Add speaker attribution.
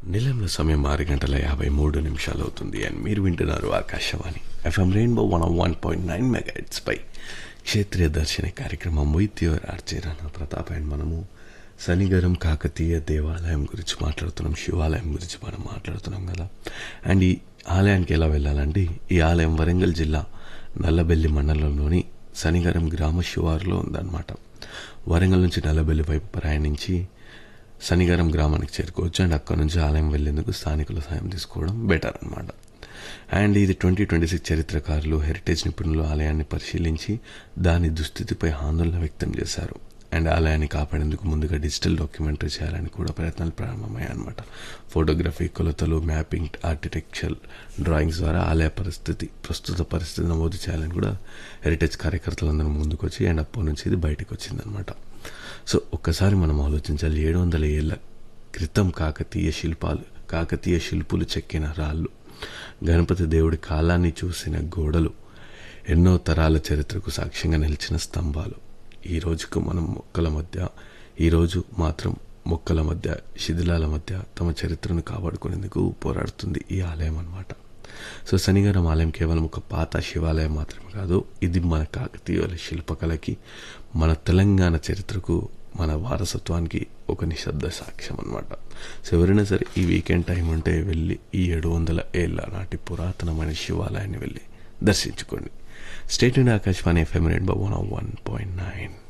Speaker 1: నిలంలో సమయం ఆరు గంటల యాభై మూడు నిమిషాలు అవుతుంది అండ్ మీరు వింటున్నారు Akashvani FM rainbow one one point nine megahertz పై క్షేత్రీయ దర్శన కార్యక్రమం with your RJ Rana Pratap and మనము శనిగరం కాకతీయ దేవాలయం గురించి మాట్లాడుతున్నాం శివాలయం గురించి మనం మాట్లాడుతున్నాం కదా అండ్ ఈ ఆలయానికి ఎలా వెళ్ళాలంటే ఈ ఆలయం వరంగల్ జిల్లా నల్లబెల్లి మండలంలోని శనిగరం గ్రామ శివారులో ఉందన్నమాట వరంగల్ నుంచి నల్లబెల్లి వైపు ప్రయాణించి శనిగారం గ్రామానికి చేరుకోవచ్చు అండ్ అక్కడ నుంచి ఆలయం వెళ్లేందుకు స్థానికుల సాయం తీసుకోవడం బెటర్ అనమాట అండ్ ఇది ట్వంటీ ట్వంటీ సిక్స్ చరిత్రకారులు హెరిటేజ్ నిపుణులు ఆలయాన్ని పరిశీలించి దాని దుస్థితిపై ఆందోళన వ్యక్తం చేశారు అండ్ ఆలయాన్ని కాపాడేందుకు ముందుగా డిజిటల్ డాక్యుమెంటరీ చేయాలని కూడా ప్రయత్నాలు ప్రారంభమయ్యాయి అనమాట ఫోటోగ్రఫీ కొలతలు మ్యాపింగ్ ఆర్కిటెక్చర్ డ్రాయింగ్స్ ద్వారా ఆలయ పరిస్థితి ప్రస్తుత పరిస్థితి నమోదు చేయాలని కూడా హెరిటేజ్ కార్యకర్తలందరూ ముందుకొచ్చి అండ్ అప్పటి నుంచి ఇది బయటకు వచ్చిందనమాట సో ఒక్కసారి మనం ఆలోచించాలి ఏడు వందల ఏళ్ళ క్రితం కాకతీయ శిల్పాలు కాకతీయ శిల్పులు చెక్కిన రాళ్ళు గణపతి దేవుడి కాలాన్ని చూసిన గోడలు ఎన్నో తరాల చరిత్రకు సాక్ష్యంగా నిలిచిన స్తంభాలు ఈ రోజుకు మనం మొక్కల మధ్య ఈరోజు మాత్రం మొక్కల మధ్య శిథిలాల మధ్య తమ చరిత్రను కాపాడుకునేందుకు పోరాడుతుంది ఈ ఆలయం అన్నమాట సో శనిగారం ఆలయం కేవలం ఒక పాత శివాలయం మాత్రమే కాదు ఇది మన కాకతీయుల శిల్పకళకి మన తెలంగాణ చరిత్రకు మన వారసత్వానికి ఒక నిశ్శబ్ద సాక్ష్యం అనమాట సో ఎవరైనా సరే ఈ వీకెండ్ టైం ఉంటే వెళ్ళి ఈ ఏడు వందల ఏళ్ళ నాటి పురాతనమైన శివాలయాన్ని వెళ్ళి దర్శించుకోండి stay tuned Akashvani FM rainbow one one point nine